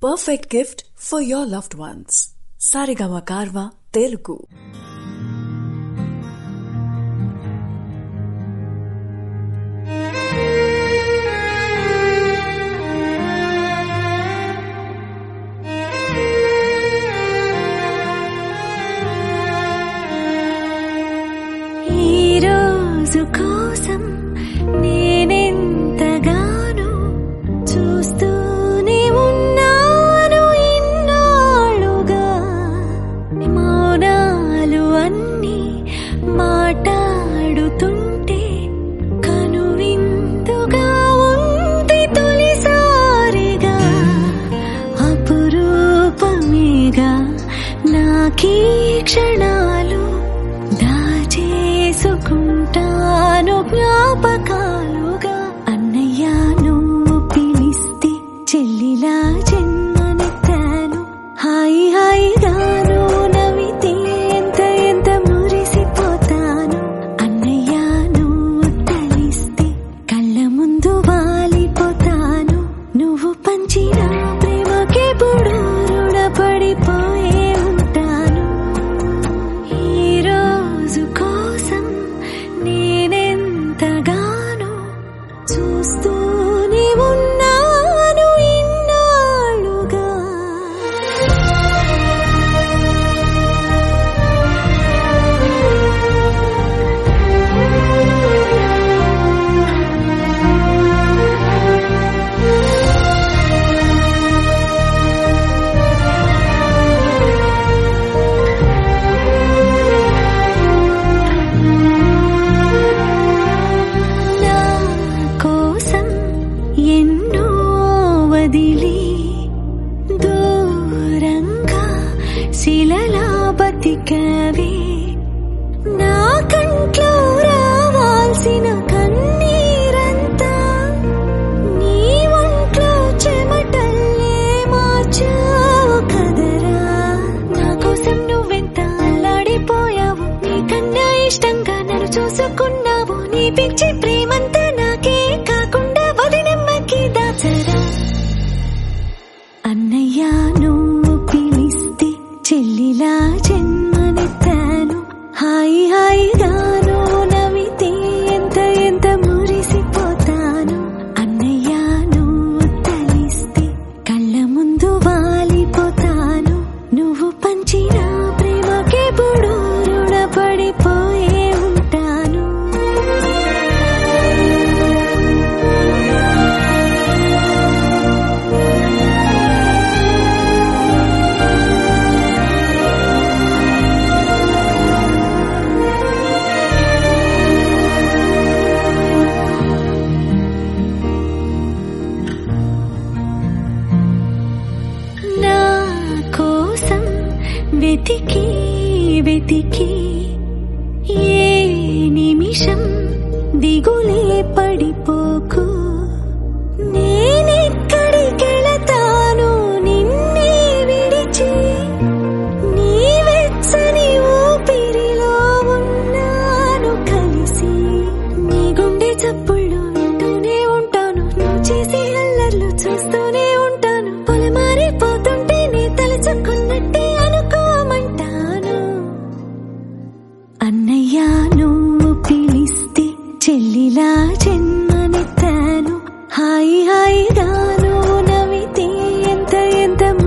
perfect gift for your loved ones. Sarigama Karva Telugu. ఈ రోజు కోసం నేనెంతగానో చూస్తూనే ఉన్నాను ఇన్నాళ్ళుగా మౌనాలు అన్నీ మాట్లాడుతుంటే కనువిందుగా ఉంది తొలిసారిగా అపురూపమేగా నాకీ క్షణాలు దాచేసుకుంటాను జ్ఞాపకాలుగా అన్నయ్య నువ్వు పిలిస్తే చెల్లిలా జన్మనెత్తాను హాయి హాయిగాను నవ్వితే ఎంత ఎంత మురిసిపోతాను అన్నయ్య నువ్వు తలిస్తే కళ్ళ ముందు వాలిపోతాను నువ్వు పంచిన ప్రేమకే పుడు రుణపడిపోయే ఉంటాను ఈ రోజు కోసం నేనెంతగానో చూస్తూనే ఉన్నాను ఇన్నాళ్ళుగా నా కోసం ఎన్నో వదిలి దూరంగా శిలలా బతికవే నా కంట్లో రావాల్సిన కన్నీరంతా నీ ఒంట్లో చెమటల్లే మార్చావు కదరా నా కోసం నువ్వెంత అల్లాడిపోయావు నీకన్నా ఇష్టంగా నన్ను చూసుకున్నావు నీ పిచ్చి ప్రేమంతా నాకే కాకుండా వదినమ్మకి దాచరా అన్నయ్య నువ్వు పిలిస్తే చెల్లిలా జన్మనెత్తాను హాయి హాయిగాను నవ్వితే ఎంత ఎంత మురిసిపోతాను అన్నయ్య నువ్వు తలిస్తే కళ్ళ ముందు వాలిపోతాను నువ్వు పంచిన ప్రేమకే పుడు రుణపడిపోయే ఉంటాను నా కోసం వెతికి వెతికి ఏ నిమిషం దిగులే పడిపోకు నేనెక్కడికెళతాను నిన్నే విడిచి నీ వెచ్చని ఊపిరిలో ఉన్నాను కలిసి నీ గుండె చప్పుళ్ళు వింటూనే ఉంటాను నువ్వు చేసే అల్లర్లు చూస్తూనే ఉంటాను పొలమారిపోతుంటే నీ తలచుకున్నట్టే అనుకోమంటాను అన్నయ్య నువ్వు పిలిస్తే చెల్లిలా జన్మనెత్తాను హాయి హాయిగాను నవ్వితే ఎంత ఎంత